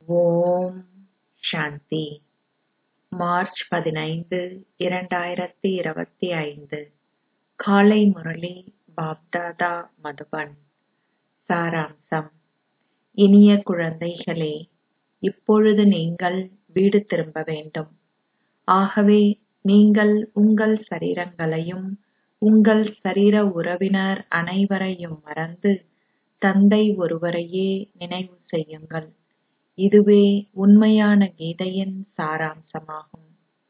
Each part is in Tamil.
ஓம் சாந்தி மார்ச் பதினைந்து இரண்டாயிரத்தி இருபத்தி ஐந்து காலை முரளி பாப்தாதா மதுபன் சாராம்சம் இனிய குழந்தைகளே இப்பொழுது நீங்கள் வீடு திரும்ப வேண்டும் ஆகவே நீங்கள் உங்கள் சரீரங்களையும் உங்கள் சரீர உறவினர் அனைவரையும் மறந்து தந்தை ஒருவரையே நினைவு செய்யுங்கள் இதுவே உண்மையான கீதையின் சாராம்சமாகும்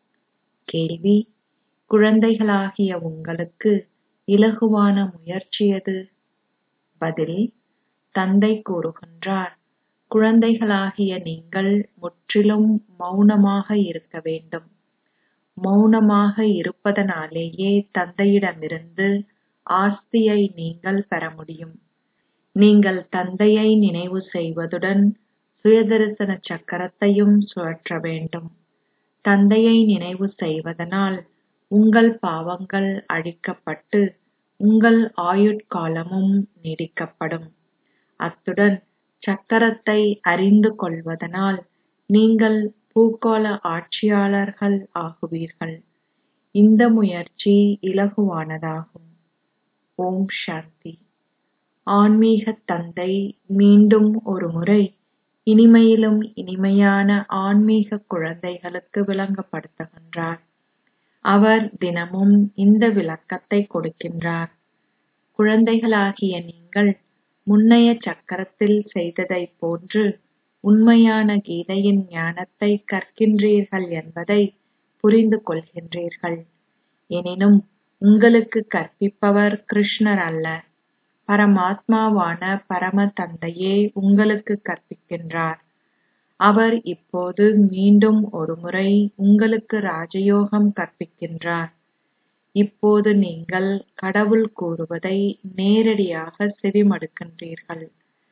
கேள்வி குழந்தைகளாகிய உங்களுக்கு இலகுவான முயற்சி எது பதில் தந்தை கூறுகின்றார் குழந்தைகளாகிய நீங்கள் முற்றிலும் மௌனமாக இருக்க வேண்டும் மௌனமாக இருப்பதனாலேயே தந்தையிடமிருந்து ஆஸ்தியை நீங்கள் பெற முடியும் நீங்கள் தந்தையை நினைவு செய்வதுடன் சுயதரிசன சக்கரத்தையும் சுழற்ற வேண்டும் தந்தையை நினைவு செய்வதனால் உங்கள் பாவங்கள் அழிக்கப்பட்டு உங்கள் ஆயுட்காலமும் நீடிக்கப்படும் அத்துடன் சக்கரத்தை அறிந்து கொள்வதனால் நீங்கள் பூகோள ஆட்சியாளர்கள் ஆகுவீர்கள் இந்த முயற்சி இலகுவானதாகும் ஓம் சாந்தி ஆன்மீக தந்தை மீண்டும் ஒரு முறை இனிமையிலும் இனிமையான ஆன்மீக குழந்தைகளுக்கு விளங்கப்படுத்துகின்றார் அவர் தினமும் இந்த விளக்கத்தை கொடுக்கின்றார் குழந்தைகளாகிய நீங்கள் முன்னைய சக்கரத்தில் செய்ததைப் போன்று உண்மையான கீதையின் ஞானத்தை கற்கின்றீர்கள் என்பதை புரிந்து கொள்கின்றீர்கள் எனினும் உங்களுக்கு கற்பிப்பவர் கிருஷ்ணர் அல்ல பரமாத்மாவான பரம தந்தையே உங்களுக்கு கற்பிக்கின்றார் அவர் இப்போது மீண்டும் ஒருமுறை உங்களுக்கு ராஜயோகம் கற்பிக்கின்றார் இப்போது நீங்கள் கடவுள் கூறுவதை நேரடியாக செவிமடுக்கின்றீர்கள்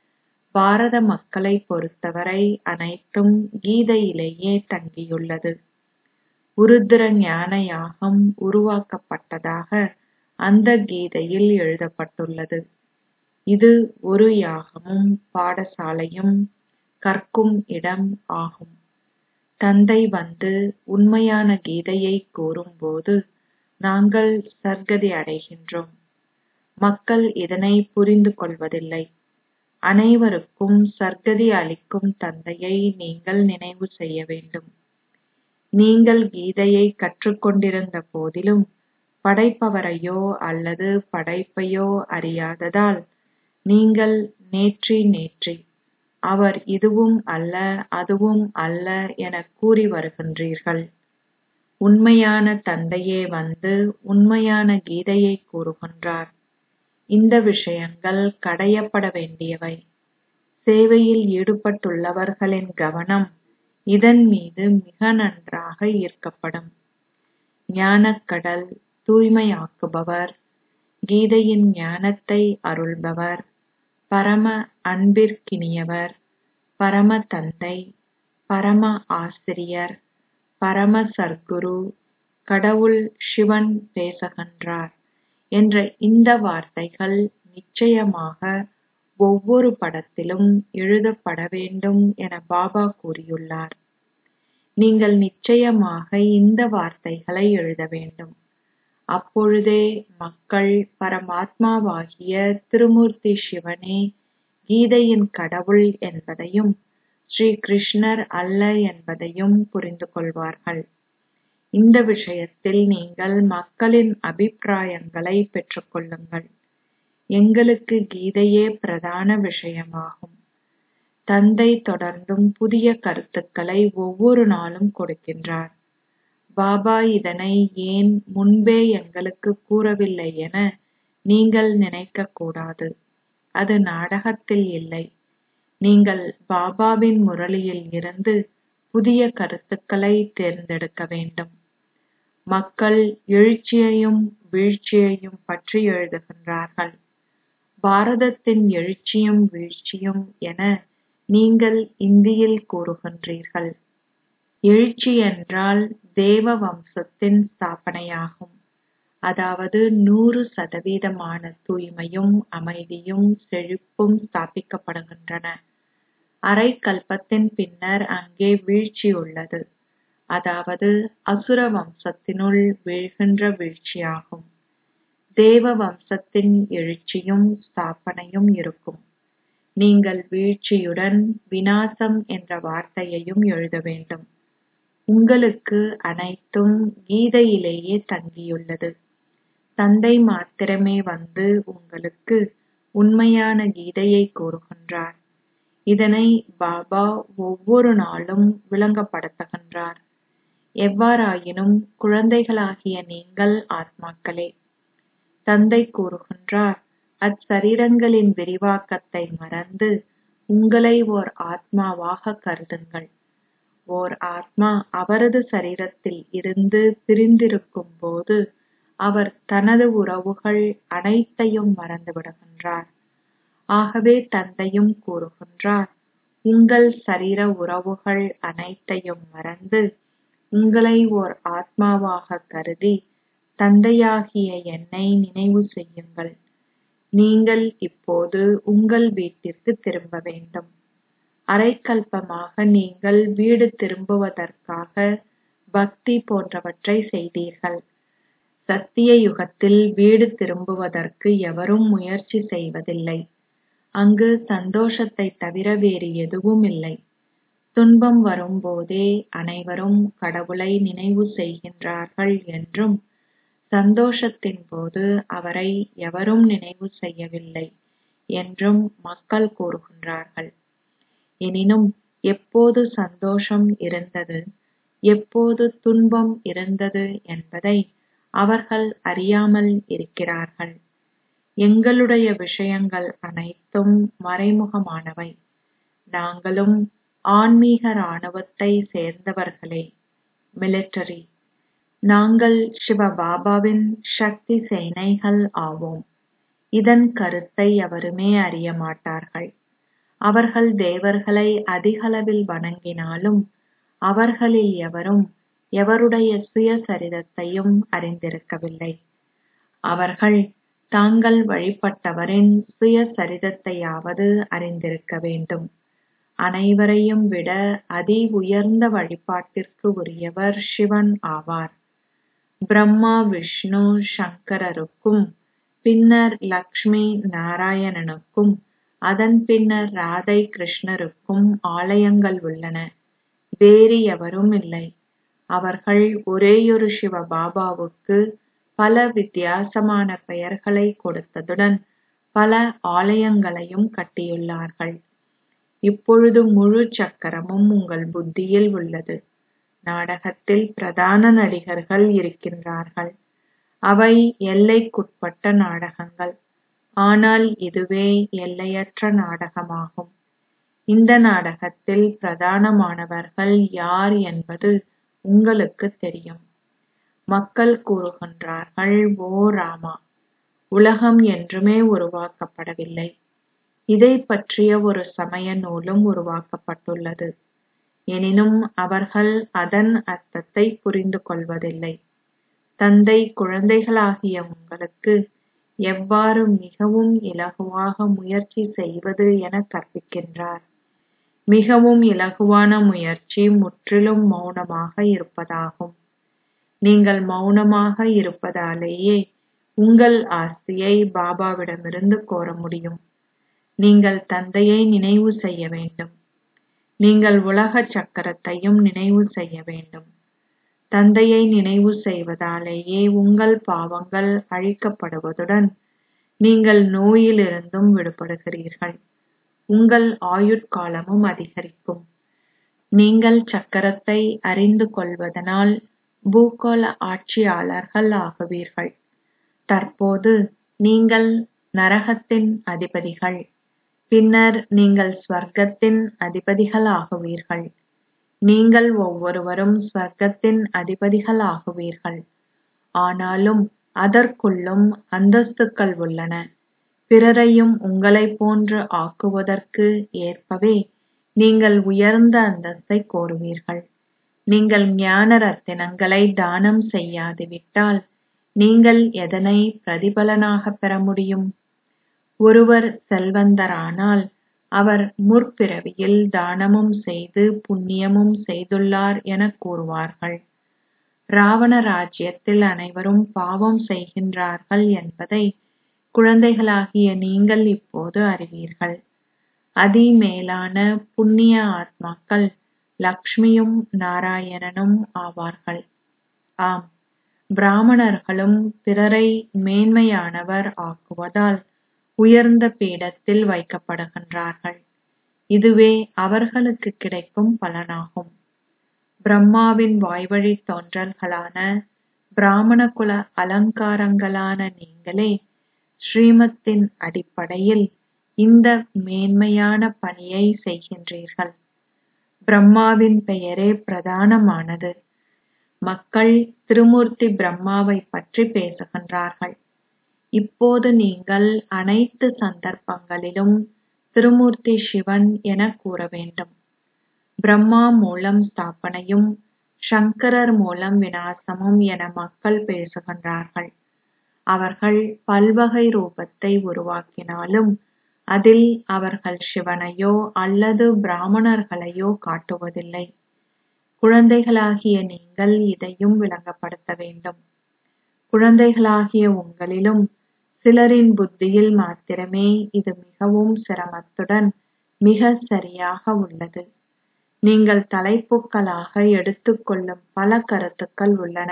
பாரத மக்களை பொறுத்தவரை அனைத்தும் கீதையிலேயே தங்கியுள்ளது உருத்திர ஞான யாகம் உருவாக்கப்பட்டதாக அந்த கீதையில் எழுதப்பட்டுள்ளது இது ஒரு யாகமும் பாடசாலையும் கற்கும் இடம் ஆகும் தந்தை வந்து உண்மையான கீதையை கூறும்போது நாங்கள் சர்க்கதி அடைகின்றோம் மக்கள் இதனை புரிந்து கொள்வதில்லை அனைவருக்கும் சர்க்கதி அளிக்கும் தந்தையை நீங்கள் நினைவு செய்ய வேண்டும் நீங்கள் கீதையை கற்றுக்கொண்டிருந்த போதிலும் படைப்பவரையோ அல்லது படைப்பையோ அறியாததால் நீங்கள் நேற்றி நேற்றி அவர் இதுவும் அல்ல அதுவும் அல்ல என கூறி வருகின்றீர்கள் உண்மையான தந்தையே வந்து உண்மையான கீதையை கூறுகின்றார் இந்த விஷயங்கள் கடையப்பட வேண்டியவை சேவையில் ஈடுபட்டுள்ளவர்களின் கவனம் இதன் மீது மிக நன்றாக ஈர்க்கப்படும் ஞானக்கடல் தூய்மையாக்குபவர் கீதையின் ஞானத்தை அருள்பவர் பரம அன்பிற்கினியவர் பரம தந்தை பரம ஆசிரியர் பரம சர்க்குரு கடவுள் சிவன் பேசுகின்றார் என்ற இந்த வார்த்தைகள் நிச்சயமாக ஒவ்வொரு படத்திலும் எழுதப்பட வேண்டும் என பாபா கூறியுள்ளார் நீங்கள் நிச்சயமாக இந்த வார்த்தைகளை எழுத வேண்டும் அப்பொழுதே மக்கள் பரமாத்மாவாகிய திருமூர்த்தி சிவனே கீதையின் கடவுள் என்பதையும் ஸ்ரீ கிருஷ்ணர் அல்ல என்பதையும் புரிந்து கொள்வார்கள் இந்த விஷயத்தில் நீங்கள் மக்களின் அபிப்பிராயங்களை பெற்றுக்கொள்ளுங்கள் எங்களுக்கு கீதையே பிரதான விஷயமாகும் தந்தை தொடர்ந்தும் புதிய கருத்துக்களை ஒவ்வொரு நாளும் கொடுக்கின்றார் பாபா இதனை ஏன் முன்பே எங்களுக்கு கூறவில்லை என நீங்கள் நினைக்க கூடாது அது நாடகத்தில் இல்லை நீங்கள் பாபாவின் முரளியில் இருந்து புதிய கருத்துக்களை தேர்ந்தெடுக்க வேண்டும் மக்கள் எழுச்சியையும் வீழ்ச்சியையும் பற்றி எழுதுகின்றார்கள் பாரதத்தின் எழுச்சியும் வீழ்ச்சியும் என நீங்கள் இந்தியில் கூறுகின்றீர்கள் எழுச்சி என்றால் தேவ வம்சத்தின் ஸ்தாபனையாகும் அதாவது நூறு சதவீதமான தூய்மையும் அமைதியும் செழிப்பும் ஸ்தாபிக்கப்படுகின்றன அரை கல்பத்தின் பின்னர் அங்கே வீழ்ச்சியுள்ளது அதாவது அசுர வம்சத்தினுள் வீழ்கின்ற வீழ்ச்சியாகும் தேவ வம்சத்தின் எழுச்சியும் ஸ்தாபனையும் இருக்கும் நீங்கள் வீழ்ச்சியுடன் விநாசம் என்ற வார்த்தையையும் எழுத வேண்டும் உங்களுக்கு அனைத்தும் கீதையிலேயே தங்கியுள்ளது தந்தை மாத்திரமே வந்து உங்களுக்கு உண்மையான கீதையை கூறுகின்றார் இதனை பாபா ஒவ்வொரு நாளும் விளங்கப்படுத்துகின்றார் எவ்வாறாயினும் குழந்தைகளாகிய நீங்கள் ஆத்மாக்களே தந்தை கூறுகின்றார் அச்சரீரங்களின் விரிவாக்கத்தை மறந்து உங்களை ஓர் ஆத்மாவாக கருதுங்கள் ஓர் ஆத்மா அவரது சரீரத்தில் இருந்து பிரிந்திருக்கும் போது அவர் தனது உறவுகள் அனைத்தையும் மறந்து விடுகின்றார் ஆகவே தந்தையும் கூறுகின்றார் உங்கள் சரீர உறவுகள் அனைத்தையும் மறந்து உங்களை ஓர் ஆத்மாவாக கருதி தந்தையாகிய என்னை நினைவு செய்யுங்கள் நீங்கள் இப்போது உங்கள் வீட்டிற்கு திரும்ப வேண்டும் அரைக்கல்பமாக நீங்கள் வீடு திரும்புவதற்காக பக்தி போன்றவற்றை செய்தீர்கள் சத்திய யுகத்தில் வீடு திரும்புவதற்கு எவரும் முயற்சி செய்வதில்லை அங்கு சந்தோஷத்தை தவிர வேறு எதுவும் இல்லை துன்பம் வரும்போதே அனைவரும் கடவுளை நினைவு செய்கின்றார்கள் என்றும் சந்தோஷத்தின் போது அவரை எவரும் நினைவு செய்யவில்லை என்றும் மக்கள் கூறுகின்றார்கள் எனினும் எப்போது சந்தோஷம் இருந்தது எப்போது துன்பம் இருந்தது என்பதை அவர்கள் அறியாமல் இருக்கிறார்கள் எங்களுடைய விஷயங்கள் அனைத்தும் மறைமுகமானவை நாங்களும் ஆன்மீக இராணுவத்தை சேர்ந்தவர்களே மிலிட்டரி நாங்கள் சிவபாபாவின் சக்தி சேனைகள் ஆவோம் இதன் கருத்தை எவருமே அறிய மாட்டார்கள் அவர்கள் தேவர்களை அதிகளவில் வணங்கினாலும் அவர்களில் எவரும் எவருடைய சுயசரிதத்தையும் அறிந்திருக்கவில்லை அவர்கள் தாங்கள் வழிபட்டவரின் சுயசரிதத்தையாவது அறிந்திருக்க வேண்டும் அனைவரையும் விட அதி உயர்ந்த வழிபாட்டிற்கு உரியவர் சிவன் ஆவார் பிரம்மா விஷ்ணு சங்கரருக்கும் பின்னர் லக்ஷ்மி நாராயணனுக்கும் அதன் பின்னர் ராதை கிருஷ்ணருக்கும் ஆலயங்கள் உள்ளன வேறு எவரும் இல்லை அவர்கள் ஒரேயொரு சிவ பாபாவுக்கு பல வித்தியாசமான பெயர்களை கொடுத்ததுடன் பல ஆலயங்களையும் கட்டியுள்ளார்கள் இப்பொழுது முழு சக்கரமும் உங்கள் புத்தியில் உள்ளது நாடகத்தில் பிரதான நடிகர்கள் இருக்கின்றார்கள் அவை எல்லைக்குட்பட்ட நாடகங்கள் ஆனால் இதுவே எல்லையற்ற நாடகமாகும் இந்த நாடகத்தில் பிரதானமானவர்கள் யார் என்பது உங்களுக்கு தெரியும் மக்கள் கூறுகின்றார்கள் ஓ ராமா உலகம் என்றுமே உருவாக்கப்படவில்லை இதை பற்றிய ஒரு சமய நூலும் உருவாக்கப்பட்டுள்ளது எனினும் அவர்கள் அதன் அர்த்தத்தை புரிந்து கொள்வதில்லை தந்தை குழந்தைகளாகிய உங்களுக்கு எவ்வாறு மிகவும் இலகுவாக முயற்சி செய்வது என கற்பிக்கின்றார் மிகவும் இலகுவான முயற்சி முற்றிலும் மௌனமாக இருப்பதாகும் நீங்கள் மௌனமாக இருப்பதாலேயே உங்கள் ஆஸ்தியை பாபாவிடமிருந்து கோர முடியும் நீங்கள் தந்தையை நினைவு செய்ய வேண்டும் நீங்கள் உலக சக்கரத்தையும் நினைவு செய்ய வேண்டும் தந்தையை நினைவு செய்வதாலேயே உங்கள் பாவங்கள் அழிக்கப்படுவதுடன் நீங்கள் நோயிலிருந்தும் விடுபடுகிறீர்கள் உங்கள் ஆயுட்காலமும் அதிகரிக்கும் நீங்கள் சக்கரத்தை அறிந்து கொள்வதனால் பூகோள ஆட்சியாளர்கள் ஆகுவீர்கள் தற்போது நீங்கள் நரகத்தின் அதிபதிகள் பின்னர் நீங்கள் ஸ்வர்க்கத்தின் அதிபதிகள் ஆகுவீர்கள் நீங்கள் ஒவ்வொருவரும் ஸ்வர்க்கத்தின் அதிபதிகள் ஆகுவீர்கள் ஆனாலும் அதற்குள்ளும் அந்தஸ்துக்கள் உள்ளன பிறரையும் உங்களைப் போன்று ஆக்குவதற்கு ஏற்பவே நீங்கள் உயர்ந்த அந்தஸ்தை கோருவீர்கள் நீங்கள் ஞான ரத்தினங்களை தானம் செய்யாது விட்டால் நீங்கள் எதனை பிரதிபலனாக பெற முடியும் ஒருவர் செல்வந்தரானால் அவர் முற்பிறவியில் தானமும் செய்து புண்ணியமும் செய்துள்ளார் எனக் கூறுவார்கள் ராவண ராஜ்யத்தில் அனைவரும் பாவம் செய்கின்றார்கள் என்பதை குழந்தைகளாகிய நீங்கள் இப்போது அறிவீர்கள் அதிமேலான புண்ணிய ஆத்மாக்கள் லக்ஷ்மியும் நாராயணனும் ஆவார்கள் ஆம் பிராமணர்களும் பிறரை மேன்மையானவர் ஆக்குவதால் உயர்ந்த பீடத்தில் வைக்கப்படுகின்றார்கள் இதுவே அவர்களுக்கு கிடைக்கும் பலனாகும் பிரம்மாவின் வாய்வழி தோன்றல்களான பிராமண குல அலங்காரங்களான நீங்களே ஸ்ரீமத்தின் அடிப்படையில் இந்த மேன்மையான பணியை செய்கின்றீர்கள் பிரம்மாவின் பெயரே பிரதானமானது மக்கள் திருமூர்த்தி பிரம்மாவை பற்றி பேசுகின்றார்கள் இப்போது நீங்கள் அனைத்து சந்தர்ப்பங்களிலும் திருமூர்த்தி சிவன் என கூற வேண்டும் பிரம்மா மூலம் ஸ்தாபனையும் சங்கரர் மூலம் விநாசமும் என மக்கள் பேசுகின்றார்கள் அவர்கள் பல்வகை ரூபத்தை உருவாக்கினாலும் அதில் அவர்கள் சிவனையோ அல்லது பிராமணர்களையோ காட்டுவதில்லை குழந்தைகளாகிய நீங்கள் இதையும் விளங்கப்படுத்த வேண்டும் குழந்தைகளாகிய உங்களிலும் சிலரின் புத்தியில் மாத்திரமே இது மிகவும் சிரமத்துடன் மிக சரியாக உள்ளது நீங்கள் தலைப்புக்களாக எடுத்துக்கொள்ளும் பல கருத்துக்கள் உள்ளன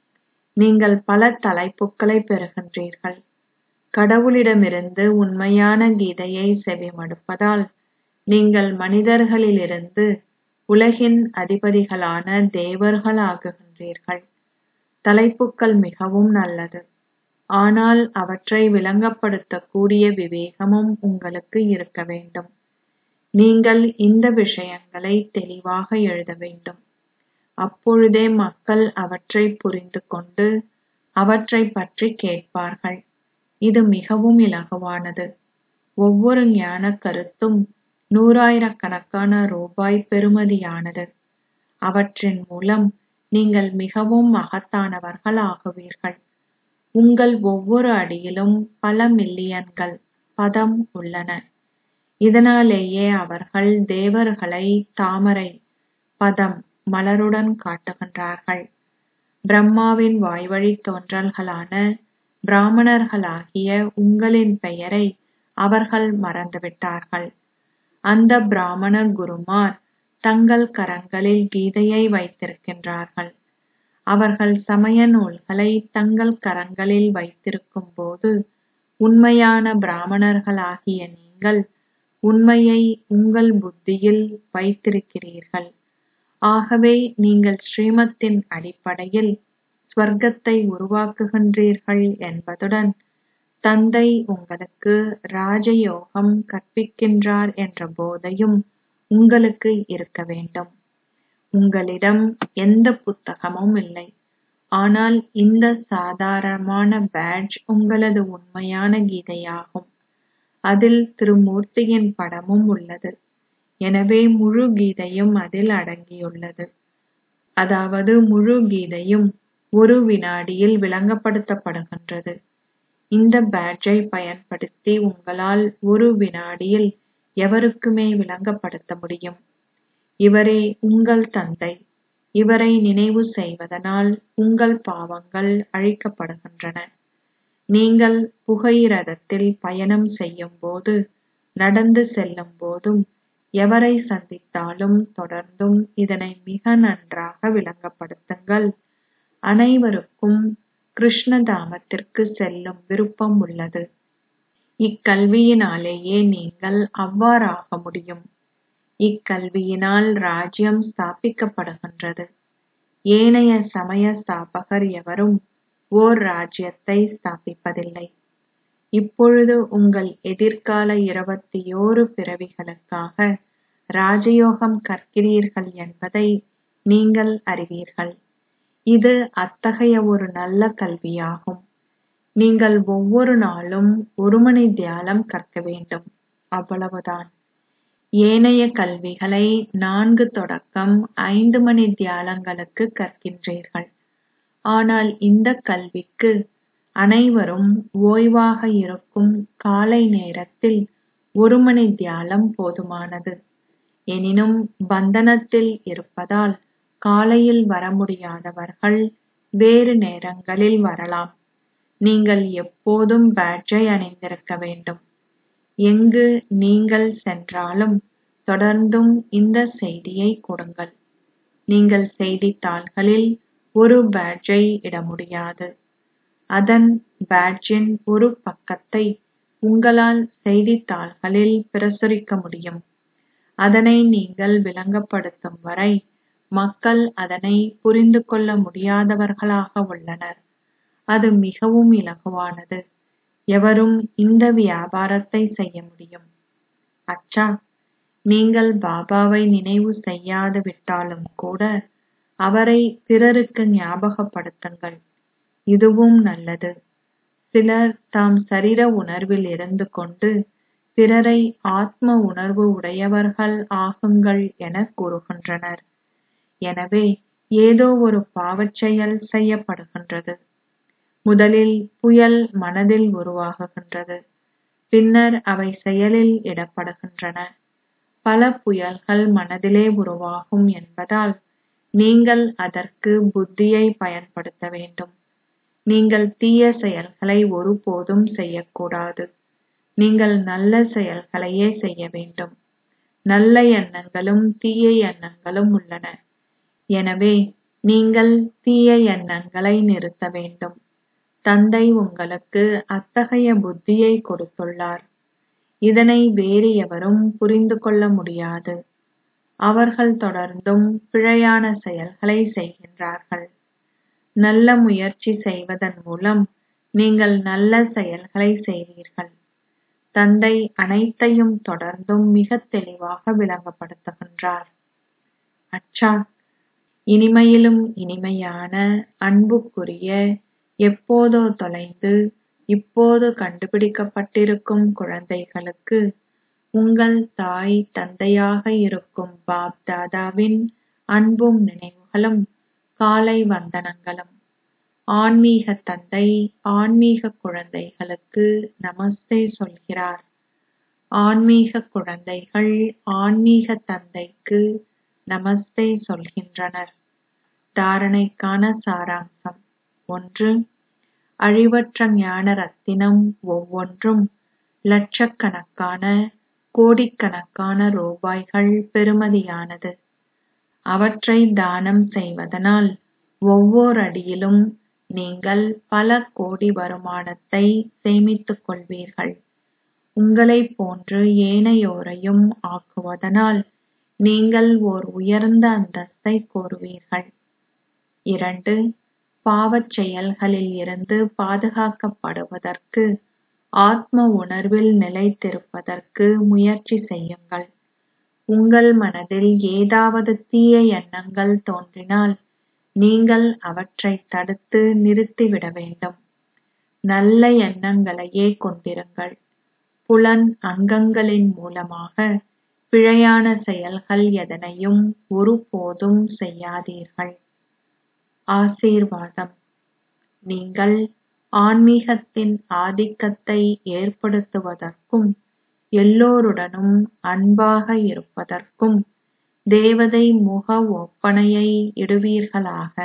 நீங்கள் பல தலைப்புக்களை பெறுகின்றீர்கள் கடவுளிடமிருந்து உண்மையான கீதையை செவிமடுப்பதால் நீங்கள் மனிதர்களிலிருந்து உலகின் அதிபதிகளான தேவர்கள் ஆகுகின்றீர்கள் தலைப்புக்கள் மிகவும் நல்லது ஆனால் அவற்றை விளங்கப்படுத்தக்கூடிய விவேகமும் உங்களுக்கு இருக்க வேண்டும் நீங்கள் இந்த விஷயங்களை தெளிவாக எழுத வேண்டும் அப்பொழுதே மக்கள் அவற்றை புரிந்து கொண்டு அவற்றை பற்றி கேட்பார்கள் இது மிகவும் இலகுவானது ஒவ்வொரு ஞான கருத்தும் நூறாயிரக்கணக்கான ரூபாய் பெறுமதியானது அவற்றின் மூலம் நீங்கள் மிகவும் மகத்தானவர்கள் ஆகுவீர்கள் உங்கள் ஒவ்வொரு அடியிலும் பல மில்லியன்கள் பதம் உள்ளன இதனாலேயே அவர்கள் தேவர்களை தாமரை பதம் மலருடன் காட்டுகின்றார்கள் பிரம்மாவின் வாய்வழி தோன்றல்களான பிராமணர்களாகிய உங்களின் பெயரை அவர்கள் மறந்துவிட்டார்கள் அந்த பிராமண குருமார் தங்கள் கரங்களில் கீதையை வைத்திருக்கின்றார்கள் அவர்கள் சமய நூல்களை தங்கள் கரங்களில் வைத்திருக்கும் போது உண்மையான பிராமணர்களாகிய நீங்கள் உண்மையை உங்கள் புத்தியில் வைத்திருக்கிறீர்கள் ஆகவே நீங்கள் ஸ்ரீமத்தின் அடிப்படையில் ஸ்வர்க்கத்தை உருவாக்குகின்றீர்கள் என்பதுடன் தந்தை உங்களுக்கு ராஜயோகம் கற்பிக்கின்றார் என்ற போதையும் உங்களுக்கு இருக்க வேண்டும் உங்களிடம் எந்த புத்தகமும் இல்லை ஆனால் இந்த சாதாரணமான பேட்ஜ் உங்களது உண்மையான கீதையாகும் அதில் திருமூர்த்தியின் படமும் உள்ளது எனவே முழு கீதையும் அதில் அடங்கியுள்ளது அதாவது முழு கீதையும் ஒரு வினாடியில் விளங்கப்படுத்தப்படுகின்றது இந்த பேட்ஜை பயன்படுத்தி உங்களால் ஒரு வினாடியில் எவருக்குமே விளங்கப்படுத்த முடியும் இவரே உங்கள் தந்தை இவரை நினைவு செய்வதனால் உங்கள் பாவங்கள் அழிக்கப்படுகின்றன நீங்கள் புகை ரதத்தில் பயணம் செய்யும் போது நடந்து செல்லும் போதும் எவரை சந்தித்தாலும் தொடர்ந்தும் இதனை மிக நன்றாக விளங்கப்படுத்துங்கள் அனைவருக்கும் கிருஷ்ணதாமத்திற்கு செல்லும் விருப்பம் உள்ளது இக்கல்வியினாலேயே நீங்கள் அவ்வாறாக முடியும் இக்கல்வியினால் ராஜ்யம் ஸ்தாபிக்கப்படுகின்றது ஏனைய சமய ஸ்தாபகர் எவரும் ஓர் ராஜ்யத்தை ஸ்தாபிப்பதில்லை இப்பொழுது உங்கள் எதிர்கால இருபத்தியோரு பிறவிகளுக்காக ராஜயோகம் கற்கிறீர்கள் என்பதை நீங்கள் அறிவீர்கள் இது அத்தகைய ஒரு நல்ல கல்வியாகும் நீங்கள் ஒவ்வொரு நாளும் ஒரு மணி தியாலம் கற்க வேண்டும் அவ்வளவுதான் ஏனைய கல்விகளை நான்கு தொடக்கம் ஐந்து மணி தியாலங்களுக்கு கற்கின்றீர்கள் ஆனால் இந்த கல்விக்கு அனைவரும் ஓய்வாக இருக்கும் காலை நேரத்தில் ஒரு மணி தியாலம் போதுமானது எனினும் பந்தனத்தில் இருப்பதால் காலையில் வர முடியாதவர்கள் வேறு நேரங்களில் வரலாம் நீங்கள் எப்போதும் பேட்ஜை அணிந்திருக்க வேண்டும் எங்கு நீங்கள் சென்றாலும் தொடர்ந்தும் இந்த செய்தியை கொடுங்கள் நீங்கள் செய்தித்தாள்களில் ஒரு பேட்ஜை இட முடியாது அதன் பேட்ஜின் ஒரு பக்கத்தை உங்களால் செய்தித்தாள்களில் பிரசுரிக்க முடியும் அதனை நீங்கள் விளங்கப்படுத்தும் வரை மக்கள் அதனை புரிந்து கொள்ள முடியாதவர்களாக உள்ளனர் அது மிகவும் இலகுவானது எவரும் இந்த வியாபாரத்தை செய்ய முடியும் அச்சா நீங்கள் பாபாவை நினைவு செய்யாது விட்டாலும் கூட அவரை பிறருக்கு ஞாபகப்படுத்துங்கள் இதுவும் நல்லது சிலர் தாம் சரீர உணர்வில் இருந்து கொண்டு பிறரை ஆத்ம உணர்வு உடையவர்கள் ஆகுங்கள் என கூறுகின்றனர் எனவே ஏதோ ஒரு பாவச் செயல் செய்யப்படுகின்றது முதலில் புயல் மனதில் உருவாகுகின்றது பின்னர் அவை செயலில் இடப்படுகின்றன பல புயல்கள் மனதிலே உருவாகும் என்பதால் நீங்கள் அதற்கு புத்தியை பயன்படுத்த வேண்டும் நீங்கள் தீய செயல்களை ஒருபோதும் செய்யக்கூடாது நீங்கள் நல்ல செயல்களையே செய்ய வேண்டும் நல்ல எண்ணங்களும் தீய எண்ணங்களும் உள்ளன எனவே நீங்கள் தீய எண்ணங்களை நிறுத்த வேண்டும் தந்தை உங்களுக்கு அத்தகைய புத்தியை கொடுத்துள்ளார் இதனை வேறு எவரும் புரிந்து கொள்ள முடியாது அவர்கள் தொடர்ந்தும் பிழையான செயல்களை செய்கின்றார்கள் நல்ல முயற்சி செய்வதன் மூலம் நீங்கள் நல்ல செயல்களை செய்வீர்கள் தந்தை அனைத்தையும் தொடர்ந்தும் மிக தெளிவாக விளங்கப்படுத்துகின்றார் அச்சா இனிமையிலும் இனிமையான அன்புக்குரிய எப்போதோ தொலைந்து இப்போது கண்டுபிடிக்கப்பட்டிருக்கும் குழந்தைகளுக்கு உங்கள் தாய் தந்தையாக இருக்கும் பாப் தாதாவின் அன்பும் நினைவுகளும் காலை வந்தனங்களும் ஆன்மீக தந்தை ஆன்மீக குழந்தைகளுக்கு நமஸ்தே சொல்கிறார் ஆன்மீக குழந்தைகள் ஆன்மீக தந்தைக்கு நமஸ்தே சொல்கின்றனர் தாரணைக்கான சாராம்சம் ஒன்று அழிவற்ற ஞான ரத்தினம் ஒவ்வொன்றும் லட்சக்கணக்கான கோடிக்கணக்கான ரூபாய்கள் பெறுமதியானது அவற்றை தானம் செய்வதனால் ஒவ்வொரு அடியிலும் நீங்கள் பல கோடி வருமானத்தை சேமித்துக் கொள்வீர்கள் உங்களைப் போன்று ஏனையோரையும் ஆக்குவதனால் நீங்கள் ஓர் உயர்ந்த அந்தஸ்தை கோருவீர்கள் இரண்டு பாவச் செயல்களில் இருந்து பாதுகாக்கப்படுவதற்கு ஆத்ம உணர்வில் நிலைத்திருப்பதற்கு முயற்சி செய்யுங்கள் உங்கள் மனதில் ஏதாவது தீய எண்ணங்கள் தோன்றினால் நீங்கள் அவற்றை தடுத்து நிறுத்திவிட வேண்டும் நல்ல எண்ணங்களையே கொண்டிருங்கள் புலன் அங்கங்களின் மூலமாக பிழையான செயல்கள் எதனையும் ஒருபோதும் செய்யாதீர்கள் ஆசீர்வாதம் நீங்கள் ஆன்மீகத்தின் ஆதிக்கத்தை ஏற்படுத்துவதற்கும் எல்லோருடனும் அன்பாக இருப்பதற்கும் தேவதை முக ஒப்பனையை இடுவீர்களாக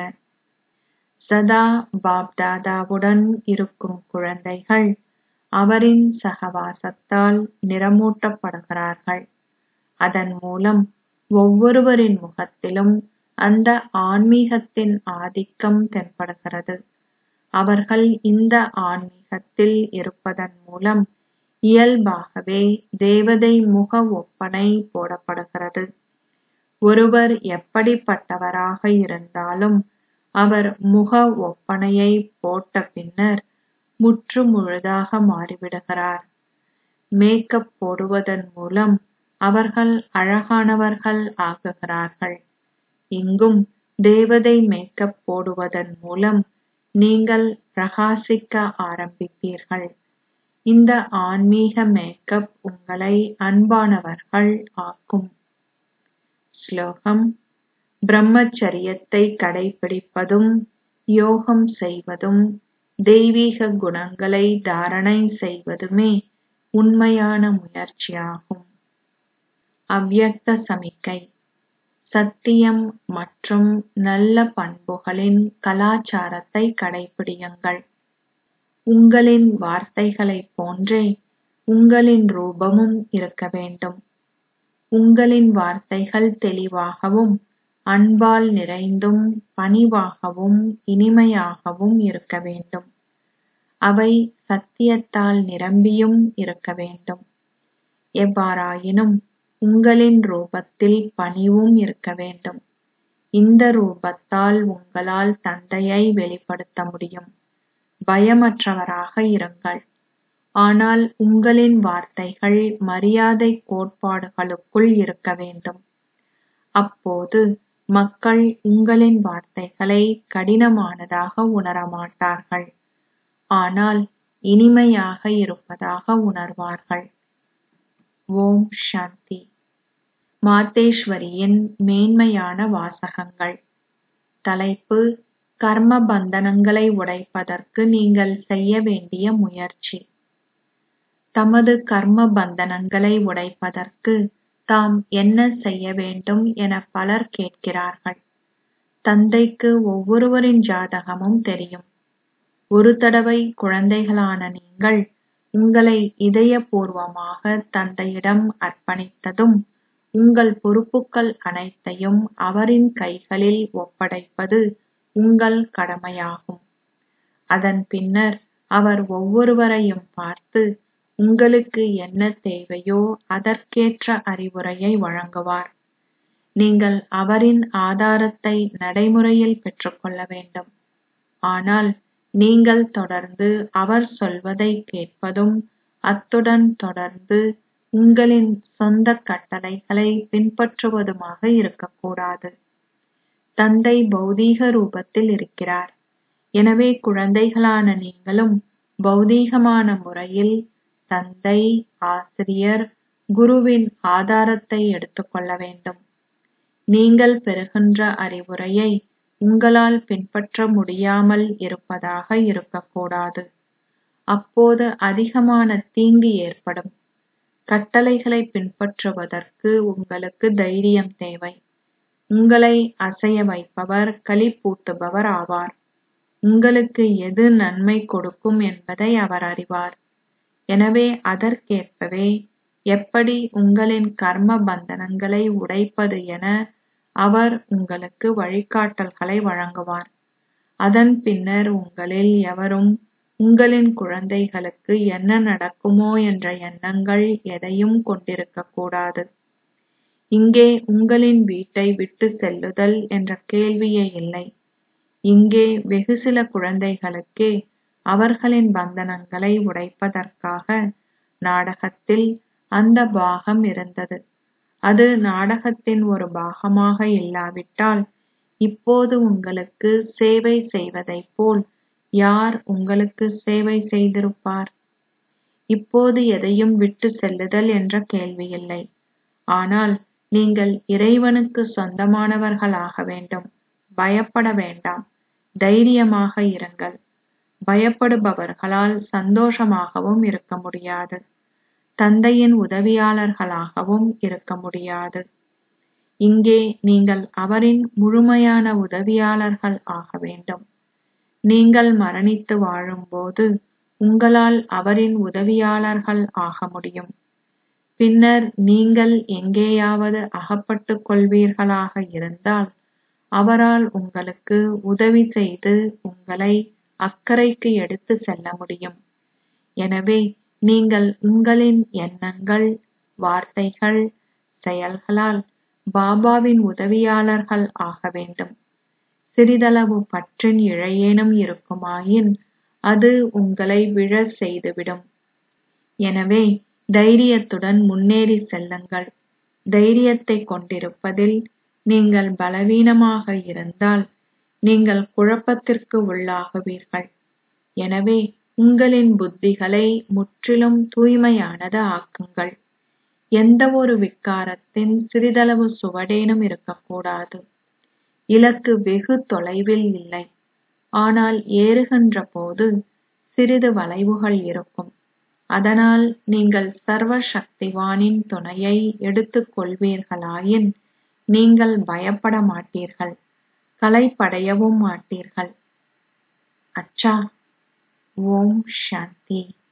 சதா பாப்தாதாவுடன் இருக்கும் குழந்தைகள் அவரின் சகவாசத்தால் நிறமூட்டப்படுகிறார்கள் அதன் மூலம் ஒவ்வொருவரின் முகத்திலும் அந்த ஆன்மீகத்தின் ஆதிக்கம் தென்படுகிறது அவர்கள் இந்த ஆன்மீகத்தில் இருப்பதன் மூலம் இயல்பாகவே தேவதை முக ஒப்பனை போடப்படுகிறது ஒருவர் எப்படிப்பட்டவராக இருந்தாலும் அவர் முக ஒப்பனையை போட்ட பின்னர் முற்று முழுதாக மாறிவிடுகிறார் மேக்கப் போடுவதன் மூலம் அவர்கள் அழகானவர்கள் ஆகுகிறார்கள் இங்கும் தேவதை மேக்கப் போடுவதன் மூலம் நீங்கள் பிரகாசிக்க ஆரம்பிப்பீர்கள் இந்த ஆன்மீக மேக்கப் உங்களை அன்பானவர்கள் ஆக்கும் ஸ்லோகம் பிரம்மச்சரியத்தை கடைபிடிப்பதும் யோகம் செய்வதும் தெய்வீக குணங்களை தாரணை செய்வதுமே உண்மையான முயற்சியாகும் அவ்யக்த சமிக்கை சத்தியம் மற்றும் நல்ல பண்புகளின் கலாச்சாரத்தை கடைபிடியுங்கள் உங்களின் வார்த்தைகளைப் போன்றே உங்களின் ரூபமும் இருக்க வேண்டும் உங்களின் வார்த்தைகள் தெளிவாகவும் அன்பால் நிறைந்தும் பணிவாகவும் இனிமையாகவும் இருக்க வேண்டும் அவை சத்தியத்தால் நிரம்பியும் இருக்க வேண்டும் எவ்வாறாயினும் உங்களின் ரூபத்தில் பணிவும் இருக்க வேண்டும் இந்த ரூபத்தால் உங்களால் தந்தையை வெளிப்படுத்த முடியும் பயமற்றவராக இருங்கள் ஆனால் உங்களின் வார்த்தைகள் மரியாதை கோட்பாடுகளுக்குள் இருக்க வேண்டும் அப்போது மக்கள் உங்களின் வார்த்தைகளை கடினமானதாக உணரமாட்டார்கள் ஆனால் இனிமையாக இருப்பதாக உணர்வார்கள் ஓம் சாந்தி மாதேஸ்வரியின் மேன்மையான வாசகங்கள் தலைப்பு கர்ம பந்தனங்களை உடைப்பதற்கு நீங்கள் செய்ய வேண்டிய முயற்சி தமது கர்ம பந்தனங்களை உடைப்பதற்கு தாம் என்ன செய்ய வேண்டும் என பலர் கேட்கிறார்கள் தந்தைக்கு ஒவ்வொருவரின் ஜாதகமும் தெரியும் ஒரு தடவை குழந்தைகளான நீங்கள் உங்களை இதயபூர்வமாக தந்தையிடம் அர்ப்பணித்ததும் உங்கள் பொறுப்புகள் அனைத்தையும் அவரின் கைகளில் ஒப்படைப்பது உங்கள் கடமையாகும் அதன் பின்னர் அவர் ஒவ்வொருவரையும் பார்த்து உங்களுக்கு என்ன தேவையோ அதற்கேற்ற அறிவுரையை வழங்குவார் நீங்கள் அவரின் ஆதாரத்தை நடைமுறையில் பெற்றுக்கொள்ள வேண்டும் ஆனால் நீங்கள் தொடர்ந்து அவர் சொல்வதை கேட்பதும் அத்துடன் தொடர்ந்து உங்களின் சொந்த கட்டளைகளை பின்பற்றுவதுமாக இருக்கக்கூடாது தந்தை பௌதீக ரூபத்தில் இருக்கிறார் எனவே குழந்தைகளான நீங்களும் பௌதீகமான முறையில் தந்தை ஆசிரியர் குருவின் ஆதாரத்தை எடுத்துக்கொள்ள வேண்டும் நீங்கள் பெறுகின்ற அறிவுரையை உங்களால் பின்பற்ற முடியாமல் இருப்பதாக இருக்கக்கூடாது அப்போது அதிகமான தீங்கு ஏற்படும் கட்டளைகளை பின்பற்றுவதற்கு உங்களுக்கு தைரியம் தேவை உங்களை அசைய வைப்பவர் களிப்பூட்டுபவர் ஆவார் உங்களுக்கு எது நன்மை கொடுக்கும் என்பதை அவர் அறிவார் எனவே அதற்கேற்பவே எப்படி உங்களின் கர்ம பந்தனங்களை உடைப்பது என அவர் உங்களுக்கு வழிகாட்டல்களை வழங்குவார் அதன் பின்னர் உங்களில் எவரும் உங்களின் குழந்தைகளுக்கு என்ன நடக்குமோ என்ற எண்ணங்கள் எதையும் கொண்டிருக்கக் கூடாது இங்கே உங்களின் வீட்டை விட்டு செல்லுதல் என்ற கேள்வியே இல்லை இங்கே வெகு சில குழந்தைகளுக்கே அவர்களின் பந்தனங்களை உடைப்பதற்காக நாடகத்தில் அந்த பாகம் இருந்தது அது நாடகத்தின் ஒரு பாகமாக இல்லாவிட்டால் இப்போது உங்களுக்கு சேவை செய்வதைப் போல் யார் உங்களுக்கு சேவை செய்திருப்பார் இப்போது எதையும் விட்டு செல்லுதல் என்ற கேள்வியில்லை ஆனால் நீங்கள் இறைவனுக்கு சொந்தமானவர்களாக வேண்டும் பயப்பட வேண்டாம் தைரியமாக இருங்கள் பயப்படுபவர்களால் சந்தோஷமாகவும் இருக்க முடியாது தந்தையின் உதவியாளர்களாகவும் இருக்க முடியாது இங்கே நீங்கள் அவரின் முழுமையான உதவியாளர்கள் ஆக வேண்டும் நீங்கள் மரணித்து வாழும்போது உங்களால் அவரின் உதவியாளர்கள் ஆக முடியும் பின்னர் நீங்கள் எங்கேயாவது அகப்பட்டுக் கொள்வீர்களாக இருந்தால் அவரால் உங்களுக்கு உதவி செய்து உங்களை அக்கறைக்கு எடுத்து செல்ல முடியும் எனவே நீங்கள் உங்களின் எண்ணங்கள் வார்த்தைகள் செயல்களால் பாபாவின் உதவியாளர்கள் ஆக வேண்டும் சிறிதளவு பற்றின் இழையேனும் இருக்குமாயின் அது உங்களை விழச் செய்துவிடும் எனவே தைரியத்துடன் முன்னேறி செல்லுங்கள் தைரியத்தை கொண்டிருப்பதில் நீங்கள் பலவீனமாக இருந்தால் நீங்கள் குழப்பத்திற்கு உள்ளாகுவீர்கள் எனவே உங்களின் புத்திகளை முற்றிலும் தூய்மையானது ஆக்குங்கள் எந்தவொரு விக்காரத்தின் சிறிதளவு சுவடேனும் இருக்கக்கூடாது இலக்கு வெகு தொலைவில் இல்லை ஆனால் ஏறுகின்ற போது சிறிது வளைவுகள் இருக்கும் அதனால் நீங்கள் சர்வ சக்திவானின் துணையை எடுத்துக் கொள்வீர்களாயின் நீங்கள் பயப்பட மாட்டீர்கள் களைப்படையவும் மாட்டீர்கள் அச்சா ஓம் சாந்தி